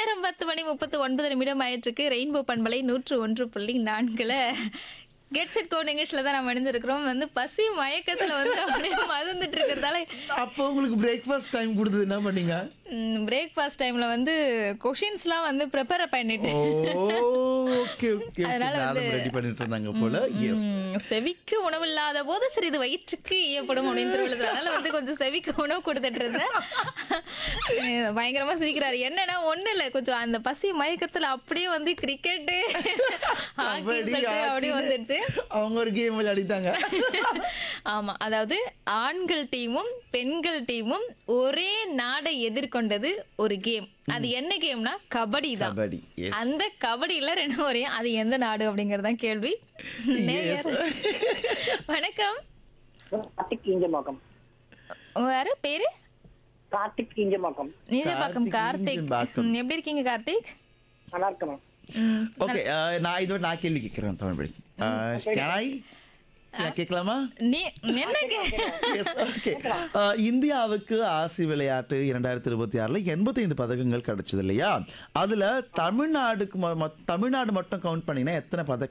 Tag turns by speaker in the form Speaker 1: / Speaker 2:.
Speaker 1: நேரம் பத்து மணி முப்பத்து ஒன்பது நிமிடம் ஆயிட்டிருக்கு ரெயின்போ பண்பலை நூற்று ஒன்று புள்ளி நான்குல கெட் செட் கோ நிகழ்ச்சியில் தான் நம்ம இணைஞ்சிருக்கிறோம் வந்து பசி மயக்கத்தில் வந்து அப்படியே மறந்துட்டு இருக்கிறதால
Speaker 2: அப்போ உங்களுக்கு பிரேக்ஃபாஸ்ட் டைம் கொடுத்தது என்ன பண்ணீங்க
Speaker 1: பிரேக்ஃபாஸ்ட் டைமில் வந்து கொஷின்ஸ்லாம் வந்து ப்ரிப்பேர் பண்ணிட்டு
Speaker 2: ஓகே ஓகே
Speaker 1: அதனால வந்து-
Speaker 2: ரெடி பண்ணிட்டு இருந்தாங்க போல எஸ்
Speaker 1: ம், செவிக்கு உணவு இல்லாத போது சரி இது வயிற்றுக்கு ஈயப்படும் அப்படின்னு திருவிழா அதனால வந்து கொஞ்சம் செவிக்கு உணவு கொடுத்துட்டு இருந்தேன் அஹ் பயங்கரமா சிரிக்கிறாரு என்னன்னா ஒண்ணு இல்ல கொஞ்சம் அந்த பசி மயக்கத்துல அப்படியே வந்து கிரிக்கெட்டு ஹாக்கி
Speaker 2: கபடி,
Speaker 1: அப்படியே
Speaker 2: hockey-ன்னு
Speaker 1: வந்துருச்சு
Speaker 2: அவங்க ஒரு கேம் விளையாடிட்டாங்க
Speaker 1: ஆமா அதாவது ஆண்கள் டீமும் பெண்கள் டீமும் ஒரே நாடை எதிர்கொண்டது ஒரு கேம் அது என்ன கேம்னா கபடி தான்
Speaker 2: கபடி எஸ்
Speaker 1: அந்த கபடியில ரெண்டு ஒரே அது எந்த நாடு அப்படிங்கறது தான் கேள்வி நேயர். வணக்கம்
Speaker 3: கார்த்திக் இஞ்சமாக்கம்
Speaker 1: உங்க யாரு பேரு
Speaker 3: கார்த்திக் இஞ்சமாக்கம்
Speaker 1: நீலப்பாக்கம்
Speaker 2: கார்த்திக்
Speaker 1: கார்த்திக்
Speaker 2: ஈஞ்சம்பாக்கம்.
Speaker 1: ம், எப்படி இருக்கீங்க கார்த்திக்
Speaker 3: நல்லா இருக்கணும்
Speaker 1: ம்,
Speaker 2: ஓகே நான் இதோட நான் கேள்வி கேட்கிறேன் தமிழ் கேனாய் கேட்கலாமா
Speaker 1: நீ என்ன கே-
Speaker 2: Yes, okay. அஹ், இந்தியாவுக்கு ஆசி விளையாட்டு இரண்டாயிரத்தி இருபத்தி ஆறுல எண்பத்தைந்து பதக்கங்கள் கிடைச்சது இல்லையா அதுல தமிழ்நாடுக்கு மொ- மொ- தமிழ்நாடு மட்டும் கவுண்ட் பண்ணீங்கன்னா எத்தனை பதக்கம்